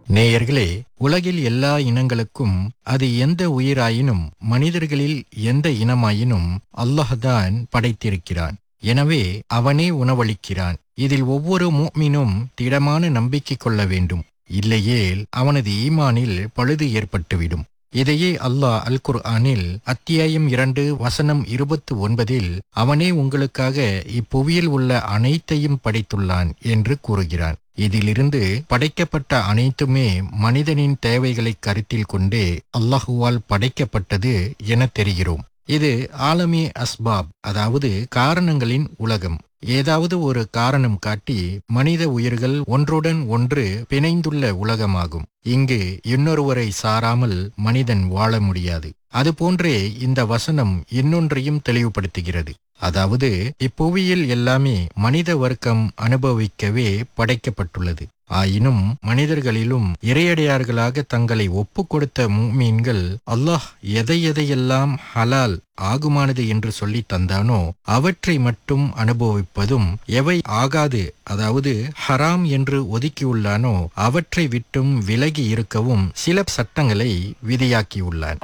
நேயர்களே உலகில் எல்லா இனங்களுக்கும் அது எந்த உயிராயினும் மனிதர்களில் எந்த இனமாயினும் அல்லாஹ்தான் படைத்திருக்கிறான் எனவே அவனே உணவளிக்கிறான் இதில் ஒவ்வொரு மூமினும் திடமான நம்பிக்கை கொள்ள வேண்டும் இல்லையேல் அவனது ஈமானில் பழுது ஏற்பட்டுவிடும் இதையே அல்லாஹ் அல் குர்ஆனில் அத்தியாயம் இரண்டு வசனம் இருபத்து ஒன்பதில் அவனே உங்களுக்காக இப்புவியில் உள்ள அனைத்தையும் படைத்துள்ளான் என்று கூறுகிறான் இதிலிருந்து படைக்கப்பட்ட அனைத்துமே மனிதனின் தேவைகளை கருத்தில் கொண்டே அல்லாஹுவால் படைக்கப்பட்டது என தெரிகிறோம் இது ஆலமி அஸ்பாப் அதாவது காரணங்களின் உலகம் ஏதாவது ஒரு காரணம் காட்டி மனித உயிர்கள் ஒன்றுடன் ஒன்று பிணைந்துள்ள உலகமாகும் இங்கு இன்னொருவரை சாராமல் மனிதன் வாழ முடியாது அதுபோன்றே இந்த வசனம் இன்னொன்றையும் தெளிவுபடுத்துகிறது அதாவது இப்புவியில் எல்லாமே மனித வர்க்கம் அனுபவிக்கவே படைக்கப்பட்டுள்ளது ஆயினும் மனிதர்களிலும் இறையடையார்களாக தங்களை ஒப்பு கொடுத்த மூமீன்கள் அல்லாஹ் எதை எதையெல்லாம் ஹலால் ஆகுமானது என்று சொல்லி தந்தானோ அவற்றை மட்டும் அனுபவிப்பதும் எவை ஆகாது அதாவது ஹராம் என்று ஒதுக்கியுள்ளானோ அவற்றை விட்டும் விலகி இருக்கவும் சில சட்டங்களை விதியாக்கியுள்ளான்